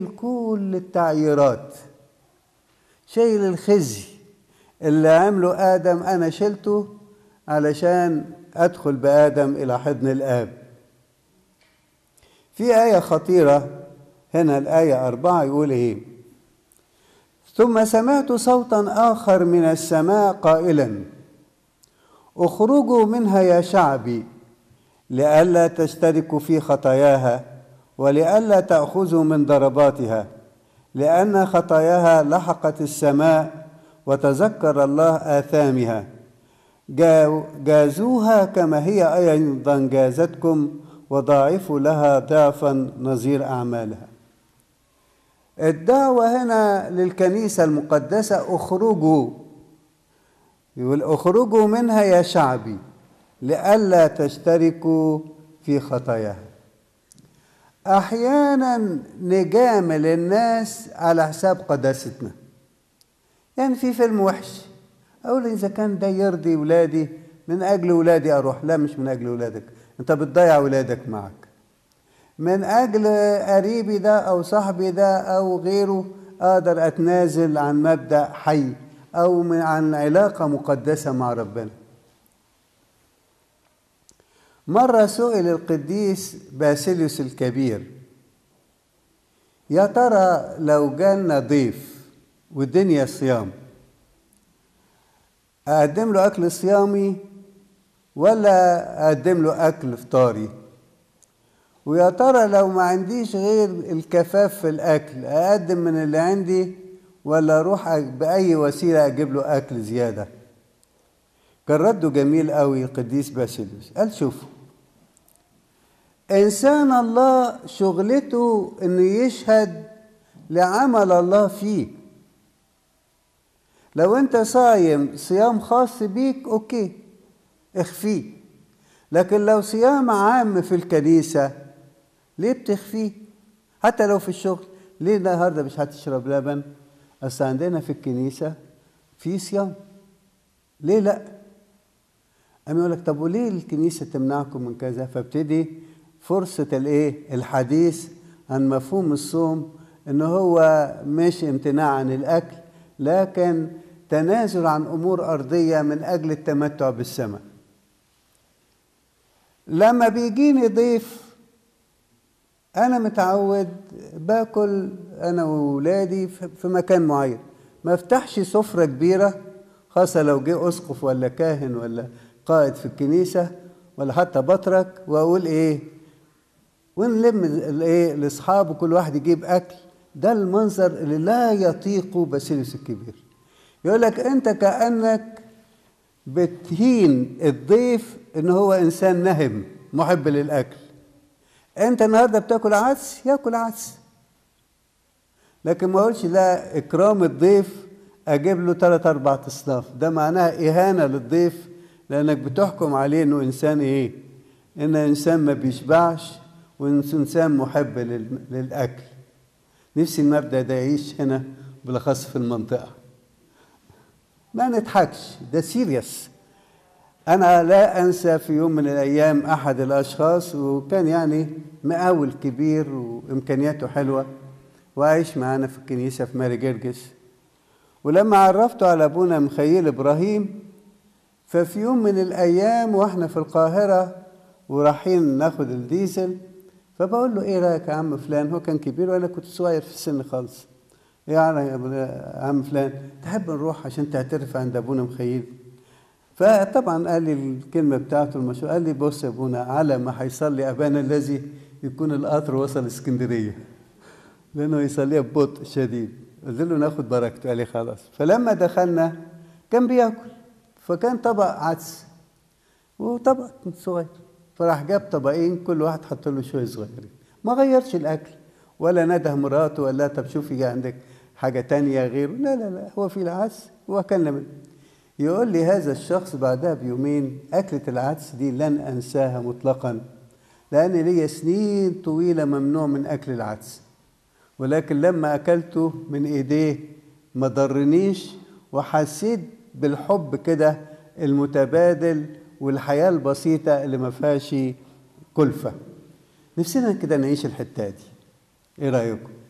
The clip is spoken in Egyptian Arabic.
كل التعييرات شايل الخزي اللي عمله آدم أنا شلته علشان أدخل بآدم إلى حضن الآب في آية خطيرة هنا الآية أربعة يقول إيه ثم سمعت صوتا آخر من السماء قائلا اخرجوا منها يا شعبي لئلا تشتركوا في خطاياها ولئلا تأخذوا من ضرباتها لأن خطاياها لحقت السماء وتذكر الله آثامها جازوها كما هي أيضا جازتكم وضاعفوا لها ضعفا نظير أعمالها الدعوة هنا للكنيسة المقدسة اخرجوا يقول اخرجوا منها يا شعبي لئلا تشتركوا في خطاياها احيانا نجامل الناس على حساب قداستنا يعني في فيلم وحش اقول اذا كان ده يرضي ولادي من اجل ولادي اروح لا مش من اجل ولادك انت بتضيع ولادك معك من اجل قريبي ده او صاحبي ده او غيره اقدر اتنازل عن مبدا حي او من عن علاقه مقدسه مع ربنا مره سئل القديس باسيليوس الكبير يا ترى لو جالنا ضيف والدنيا صيام اقدم له اكل صيامي ولا اقدم له اكل فطاري ويا ترى لو ما عنديش غير الكفاف في الاكل اقدم من اللي عندي ولا اروح باي وسيله اجيب له اكل زياده كان رده جميل قوي القديس باسيليوس قال شوفوا انسان الله شغلته انه يشهد لعمل الله فيه لو انت صايم صيام خاص بيك اوكي اخفيه لكن لو صيام عام في الكنيسة ليه بتخفيه حتى لو في الشغل ليه النهاردة مش هتشرب لبن أصل عندنا في الكنيسة في صيام ليه لا أم يقول لك طب وليه الكنيسة تمنعكم من كذا فابتدي فرصة الايه الحديث عن مفهوم الصوم ان هو مش امتناع عن الاكل لكن تنازل عن امور ارضيه من اجل التمتع بالسماء لما بيجيني ضيف انا متعود باكل انا واولادي في مكان معين ما افتحش سفره كبيره خاصه لو جه اسقف ولا كاهن ولا قائد في الكنيسه ولا حتى بطرك واقول ايه ونلم الايه لاصحابه كل واحد يجيب اكل ده المنظر اللي لا يطيقه باسيليوس الكبير يقول لك انت كانك بتهين الضيف ان هو انسان نهم محب للاكل انت النهارده بتاكل عدس ياكل عدس لكن ما اقولش لا اكرام الضيف اجيب له ثلاث اربع اصناف ده معناها اهانه للضيف لانك بتحكم عليه انه انسان ايه ان انسان ما بيشبعش وانسان محب للاكل نفسي المبدا ده يعيش هنا بالاخص في المنطقه ما نضحكش ده سيريس انا لا انسى في يوم من الايام احد الاشخاص وكان يعني مقاول كبير وامكانياته حلوه وعايش معانا في الكنيسه في ماري جرجس ولما عرفته على ابونا مخيل ابراهيم ففي يوم من الايام واحنا في القاهره ورايحين ناخد الديزل فبقول له ايه رايك يا عم فلان هو كان كبير وانا كنت صغير في السن خالص يعني يا عم فلان تحب نروح عشان تعترف عند ابونا مخيل فطبعا قال لي الكلمه بتاعته المشهوره قال لي بص يا ابونا على ما هيصلي ابانا الذي يكون القطر وصل اسكندريه لانه يصليها ببطء شديد قلت له ناخد بركته قال لي خلاص فلما دخلنا كان بياكل فكان طبق عدس وطبق صغير فراح جاب طبقين كل واحد حط له شويه صغيرين ما غيرش الاكل ولا نده مراته ولا طب شوفي عندك حاجه تانية غيره لا لا لا هو في العدس واكلنا منه يقول لي هذا الشخص بعدها بيومين أكلة العدس دي لن أنساها مطلقا لأن لي سنين طويلة ممنوع من أكل العدس ولكن لما أكلته من إيديه ما ضرنيش وحسيت بالحب كده المتبادل والحياة البسيطة اللي ما فيهاش كلفة نفسنا كده نعيش الحتة دي إيه رأيكم؟